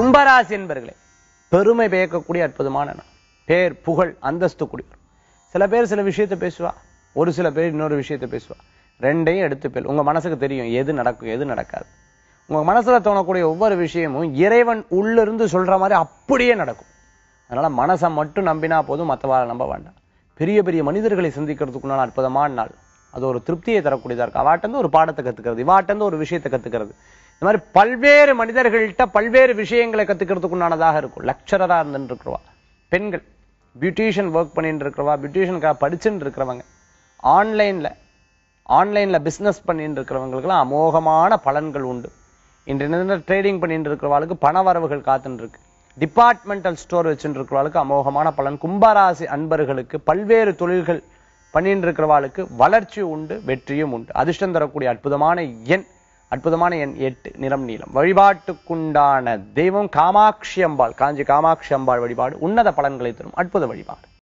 கும்பராசி என்பர்களே பெருமை பயக்கக்கூடிய அற்புதமான நாள் பேர் புகழ் அந்தஸ்து கூடிய சில பேர் சில விஷயத்தை பேசுவா ஒரு சில பேர் இன்னொரு விஷயத்தை பேசுவா ரெண்டையும் எடுத்து பேர் உங்க மனசுக்கு தெரியும் எது நடக்கும் எது நடக்காது உங்க மனசுல தோணக்கூடிய ஒவ்வொரு விஷயமும் இறைவன் உள்ளிருந்து சொல்ற மாதிரி அப்படியே நடக்கும் அதனால மனசை மட்டும் நம்பினா போதும் மற்றவாளை நம்ப வேண்டாம் பெரிய பெரிய மனிதர்களை சந்திக்கிறதுக்குண்டான அற்புதமான நாள் அது ஒரு திருப்தியை தரக்கூடியதா இருக்கு அவாட்டந்து ஒரு பாடத்தை கத்துக்கிறது இவாட்டந்து ஒரு விஷயத்தை கத்துக்கிறது இந்த மாதிரி பல்வேறு மனிதர்கள்ட்ட பல்வேறு விஷயங்களை கத்துக்கிறதுக்குண்டானதாக இருக்கும் லெக்சரரா இருந்துட்டு இருக்கிறவா பெண்கள் பியூட்டிஷியன் ஒர்க் பண்ணிட்டு இருக்கிறவா பியூட்டிஷியனுக்காக படிச்சுட்டு இருக்கிறவங்க ஆன்லைன்ல ஆன்லைன்ல பிசினஸ் பண்ணிட்டு இருக்கிறவங்களுக்குலாம் அமோகமான பலன்கள் உண்டு இன்றைய தினம் ட்ரேடிங் பண்ணிட்டு இருக்கிறவாளுக்கு பண வரவுகள் காத்துட்டு இருக்கு டிபார்ட்மெண்டல் ஸ்டோர் வச்சுட்டு இருக்கிறவாளுக்கு அமோகமான பலன் கும்பராசி அன்பர்களுக்கு பல்வேறு தொழில்கள் பண்ணிட்டு இருக்கிறவாளுக்கு வளர்ச்சி உண்டு வெற்றியும் உண்டு அதிர்ஷ்டம் தரக்கூடிய அற்புதமான எண் அற்புதமான எண் எட்டு நிறம் நீளம் வழிபாட்டுக்குண்டான தெய்வம் காமாட்சி அம்பாள் காஞ்சி காமாட்சி அம்பாள் வழிபாடு உன்னத பலன்களை தரும் அற்புத வழிபாடு